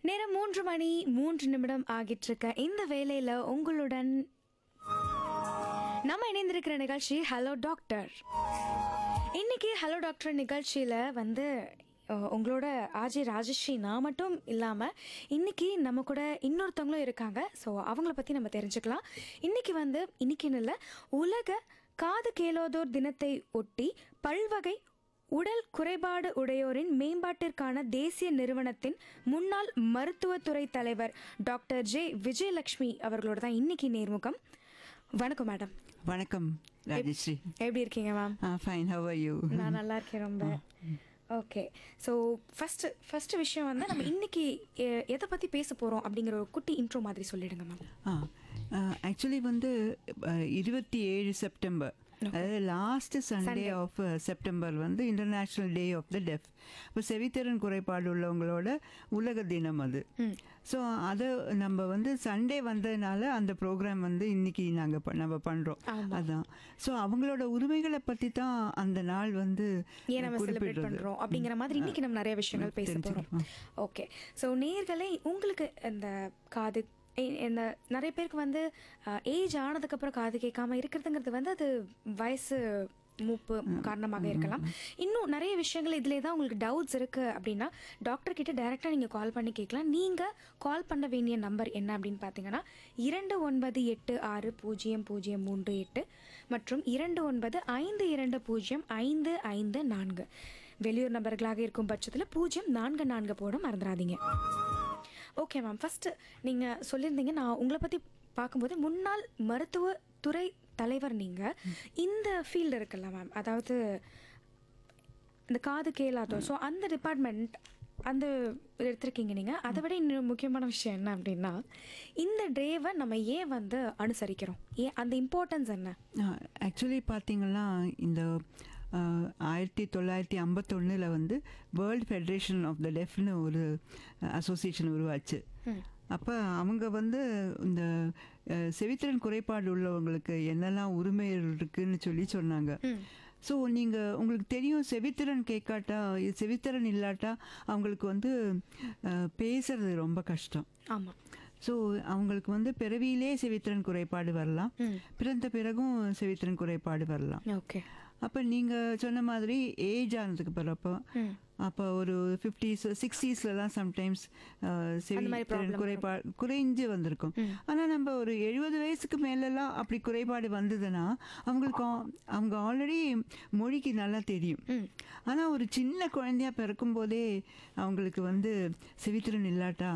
நேரம் மூன்று மணி மூன்று நிமிடம் ஆகிட்டு இருக்க இந்த வேலையில உங்களுடன் நம்ம இணைந்திருக்கிற நிகழ்ச்சி ஹலோ டாக்டர் இன்னைக்கு ஹலோ டாக்டர் நிகழ்ச்சியில வந்து அஹ், உங்களோட ஆஜி ராஜஸ்ரீ நான் மட்டும் இல்லாமல் இன்னைக்கு நம்ம கூட இன்னொருத்தவங்களும் இருக்காங்க ஸோ அவங்கள பற்றி நம்ம தெரிஞ்சுக்கலாம் இன்னைக்கு வந்து இன்னைக்குன்னு இல்லை உலக காது கேளோதோர் தினத்தை ஒட்டி பல்வகை உடல் குறைபாடு உடையோரின் மேம்பாட்டிற்கான தேசிய நிறுவனத்தின் முன்னாள் மருத்துவத்துறை தலைவர் டாக்டர் ஜே விஜயலட்சுமி அவர்களோட தான் இன்னைக்கு நேர்முகம் வணக்கம் மேடம் வணக்கம் ராஜஸ்ரீ எப்படி இருக்கீங்க ma'am fine how are you நான் நல்லா இருக்கேன் ரொம்ப ஓகே ஸோ ஃபர்ஸ்ட் ஃபர்ஸ்ட் விஷயம் வந்து நம்ம இன்னைக்கு எ- எதை பற்றி பேச போகிறோம் அப்படிங்கிற ஒரு குட்டி இன்ட்ரோ மாதிரி சொல்லிடுங்க மேம் ஆக்சுவலி வந்து இருபத்தி ஏழு செப்டம்பர் அதாவது லாஸ்ட் சண்டே ஆஃப் செப்டம்பர் வந்து international day of the deaf இப்போ செவித்திறன் குறைபாடு உள்ளவங்களோட உலக தினம் அது ஸோ அதை நம்ம வந்து சண்டே வந்ததுனால அந்த ப்ரோக்ராம் வந்து இன்னைக்கு நாங்கள் நம்ம பண்ணுறோம் ஆமா. அதான் ஸோ அவங்களோட உரிமைகளை பற்றி தான் அந்த நாள் வந்து ஏன் நம்ம செலிப்ரேட் குறிப்பிடுறது. பண்ணுறோம் அப்படிங்கிற மாதிரி இன்னைக்கு நம்ம நிறைய விஷயங்கள் பேச போகிறோம் ஓகே ஸோ நேர்களே உங்களுக்கு இந்த காது இ- இந்த நிறைய பேருக்கு வந்து ஏஜ் ஆனதுக்கப்புறம் காது கேட்காம இருக்கிறதுங்கிறது வந்து அது வயசு மூப்பு காரணமாக இருக்கலாம் இன்னும் நிறைய விஷயங்கள் இதிலே தான் உங்களுக்கு டவுட்ஸ் இருக்கு அப்படின்னா டாக்டர் கிட்ட டைரெக்டாக நீங்கள் கால் பண்ணி கேட்கலாம் நீங்கள் கால் பண்ண வேண்டிய நம்பர் என்ன அப்படின்னு பார்த்தீங்கன்னா இரண்டு ஒன்பது எட்டு ஆறு பூஜ்ஜியம் பூஜ்ஜியம் மூன்று எட்டு மற்றும் இரண்டு ஒன்பது ஐந்து இரண்டு பூஜ்ஜியம் ஐந்து ஐந்து நான்கு வெளியூர் நபர்களாக இருக்கும் பட்சத்தில் பூஜ்ஜியம் நான்கு நான்கு போட மறந்துடாதீங்க ஓகே மேம் ஃபஸ்ட்டு நீங்கள் சொல்லியிருந்தீங்க நான் உங்களை பற்றி பார்க்கும்போது முன்னாள் மருத்துவ துறை தலைவர் நீங்கள் இந்த ஃபீல்டு இருக்குல்ல மேம் அதாவது இந்த காது கேளாதோ ஸோ அந்த டிபார்ட்மெண்ட் அந்த எடுத்திருக்கீங்க நீங்கள் அதை விட இன்னும் முக்கியமான விஷயம் என்ன அப்படின்னா இந்த டேவை நம்ம ஏன் வந்து அனுசரிக்கிறோம் ஏன் அந்த இம்பார்ட்டன்ஸ் என்ன ஆக்சுவலி பார்த்தீங்கன்னா இந்த ஆஹ், ஆயிரத்தி தொள்ளாயிரத்தி ஐம்பத்தொன்னில் வந்து வேர்ல்ட் ஃபெடரேஷன் ஆஃப் த டெஃப்னு ஒரு அசோசியேஷன் உருவாச்சு அப்போ அவங்க வந்து இந்த அஹ், செவித்திறன் குறைபாடு உள்ளவங்களுக்கு என்னெல்லாம் உரிமைகள் இருக்குன்னு சொல்லி சொன்னாங்க ஸோ நீங்கள் உங்களுக்கு தெரியும் செவித்திறன் கேட்காட்டா செவித்திறன் இல்லாட்டா அவங்களுக்கு வந்து அஹ், பேசுறது ரொம்ப கஷ்டம் ஆமாம் ஸோ அவங்களுக்கு வந்து பிறவியிலே செவித்திறன் குறைபாடு வரலாம் பிறந்த பிறகும் செவித்திறன் குறைபாடு வரலாம் ஓகே அப்போ நீங்கள் சொன்ன மாதிரி ஏஜ் ஆனதுக்கு பிறப்போ அப்போ ஒரு ஃபிஃப்டிஸ் சிக்ஸ்டீஸ்லலாம் சம்டைம்ஸ் மாதிரி செவித்திறன் problem குறைபாடு குறைஞ்சு வந்திருக்கும் ஆனால் நம்ம ஒரு எழுபது வயசுக்கு மேலெல்லாம் அப்படி குறைபாடு வந்ததுன்னா அவங்களுக்கு ஆ- அவங்க ஆல்ரெடி மொழிக்கு நல்லா தெரியும் ஆனால் ஒரு சின்ன குழந்தையா பிறக்கும் போதே அவங்களுக்கு வந்து செவித்திறன் இல்லாட்டா